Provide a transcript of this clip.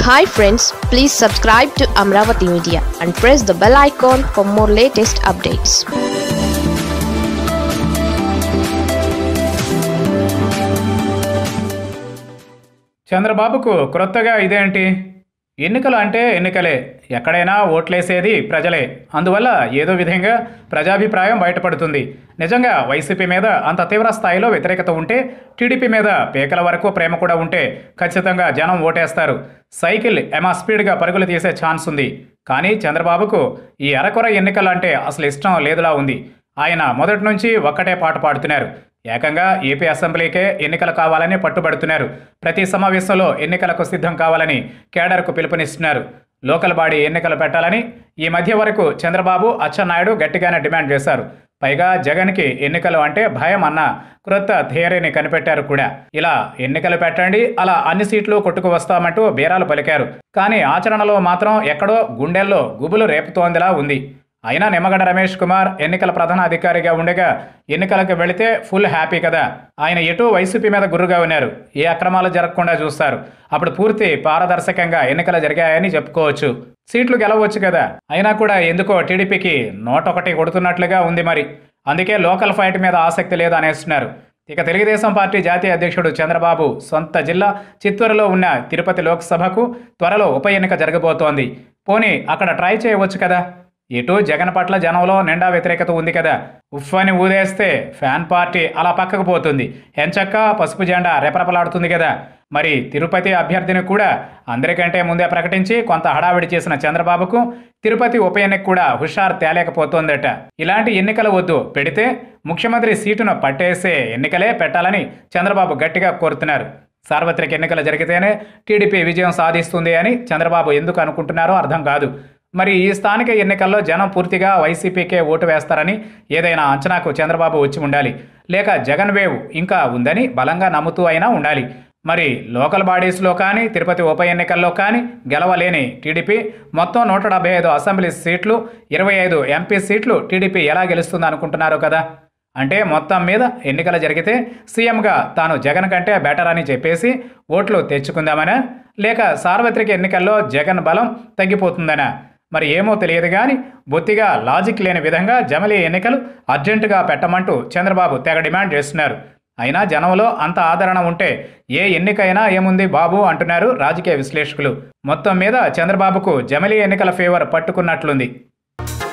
hi friends please subscribe to Amaravati media and press the bell icon for more latest updates చంద్రబాబుకు క్రొత్తగా ఇదేంటి ఎన్నికలు అంటే ఎన్నికలే ఎక్కడైనా ఓట్లేసేది ప్రజలే అందువల్ల ఏదో విధంగా ప్రజాభిప్రాయం బయటపడుతుంది నిజంగా వైసీపీ మీద అంత తీవ్ర స్థాయిలో వ్యతిరేకత ఉంటే టీడీపీ మీద పేకల వరకు ప్రేమ కూడా ఉంటే ఖచ్చితంగా జనం ఓటేస్తారు సైకిల్ ఎమా స్పీడ్గా పరుగులు తీసే ఛాన్స్ ఉంది కానీ చంద్రబాబుకు ఈ అరకొర ఎన్నికలు అంటే అసలు ఇష్టం లేదులా ఉంది ఆయన మొదటి నుంచి ఒక్కటే పాట పాడుతున్నారు ఏకంగా ఏపీ అసెంబ్లీకే ఎన్నికలు కావాలని పట్టుబడుతున్నారు ప్రతి సమావేశంలో ఎన్నికలకు సిద్ధం కావాలని కేడర్కు పిలుపునిస్తున్నారు లోకల్ బాడీ ఎన్నికలు పెట్టాలని ఈ మధ్య వరకు చంద్రబాబు అచ్చెన్నాయుడు గట్టిగానే డిమాండ్ చేశారు పైగా జగన్కి ఎన్నికలు అంటే భయం అన్న క్రొత్త థియరీని కనిపెట్టారు కూడా ఇలా ఎన్నికలు పెట్టండి అలా అన్ని సీట్లు కొట్టుకు వస్తామంటూ బీరాలు పలికారు కానీ ఆచరణలో మాత్రం ఎక్కడో గుండెల్లో గుబులు రేపుతోందిలా ఉంది అయినా నిమ్మగడ్డ రమేష్ కుమార్ ఎన్నికల ప్రధాన అధికారిగా ఉండగా ఎన్నికలకు వెళితే ఫుల్ హ్యాపీ కదా ఆయన ఎటూ వైసీపీ మీద గుర్రుగా ఉన్నారు ఏ అక్రమాలు జరగకుండా చూస్తారు అప్పుడు పూర్తి పారదర్శకంగా ఎన్నికలు జరిగాయని చెప్పుకోవచ్చు సీట్లు గెలవచ్చు కదా అయినా కూడా ఎందుకో టీడీపీకి నోటొకటి కొడుతున్నట్లుగా ఉంది మరి అందుకే లోకల్ ఫైట్ మీద ఆసక్తి లేదు అనేస్తున్నారు ఇక తెలుగుదేశం పార్టీ జాతీయ అధ్యక్షుడు చంద్రబాబు సొంత జిల్లా చిత్తూరులో ఉన్న తిరుపతి లోక్సభకు త్వరలో ఉప ఎన్నిక జరగబోతోంది పోనీ అక్కడ ట్రై చేయవచ్చు కదా ఎటు జగన్ పట్ల జనంలో నిండా వ్యతిరేకత ఉంది కదా ఉఫ్ అని ఊదేస్తే ఫ్యాన్ పార్టీ అలా పక్కకు పోతుంది ఎంచక్క పసుపు జెండా రెపరెపలాడుతుంది కదా మరి తిరుపతి అభ్యర్థిని కూడా అందరికంటే ముందే ప్రకటించి కొంత హడావిడి చేసిన చంద్రబాబుకు తిరుపతి ఉప ఎన్నిక కూడా హుషారు తేలేకపోతోందట ఇలాంటి ఎన్నికలు వద్దు పెడితే ముఖ్యమంత్రి సీటును పట్టేసే ఎన్నికలే పెట్టాలని చంద్రబాబు గట్టిగా కోరుతున్నారు సార్వత్రిక ఎన్నికలు జరిగితేనే టీడీపీ విజయం సాధిస్తుంది అని చంద్రబాబు ఎందుకు అనుకుంటున్నారో అర్థం కాదు మరి ఈ స్థానిక ఎన్నికల్లో జనం పూర్తిగా వైసీపీకే ఓటు వేస్తారని ఏదైనా అంచనాకు చంద్రబాబు వచ్చి ఉండాలి లేక జగన్ వేవ్ ఇంకా ఉందని బలంగా నమ్ముతూ అయినా ఉండాలి మరి లోకల్ బాడీస్లో కానీ తిరుపతి ఉప ఎన్నికల్లో కానీ గెలవలేని టీడీపీ మొత్తం నూట డెబ్బై ఐదు అసెంబ్లీ సీట్లు ఇరవై ఐదు ఎంపీ సీట్లు టీడీపీ ఎలా గెలుస్తుంది అనుకుంటున్నారు కదా అంటే మొత్తం మీద ఎన్నికలు జరిగితే సీఎంగా తాను జగన్ కంటే బెటర్ అని చెప్పేసి ఓట్లు తెచ్చుకుందామనా లేక సార్వత్రిక ఎన్నికల్లో జగన్ బలం తగ్గిపోతుందనా మరి ఏమో తెలియదు కానీ బొత్తిగా లాజిక్ లేని విధంగా జమలీ ఎన్నికలు అర్జెంటుగా పెట్టమంటూ చంద్రబాబు తెగ డిమాండ్ చేస్తున్నారు అయినా జనంలో అంత ఆదరణ ఉంటే ఏ ఎన్నికైనా ఏముంది బాబు అంటున్నారు రాజకీయ విశ్లేషకులు మొత్తం మీద చంద్రబాబుకు జమలీ ఎన్నికల ఫేవర్ పట్టుకున్నట్లుంది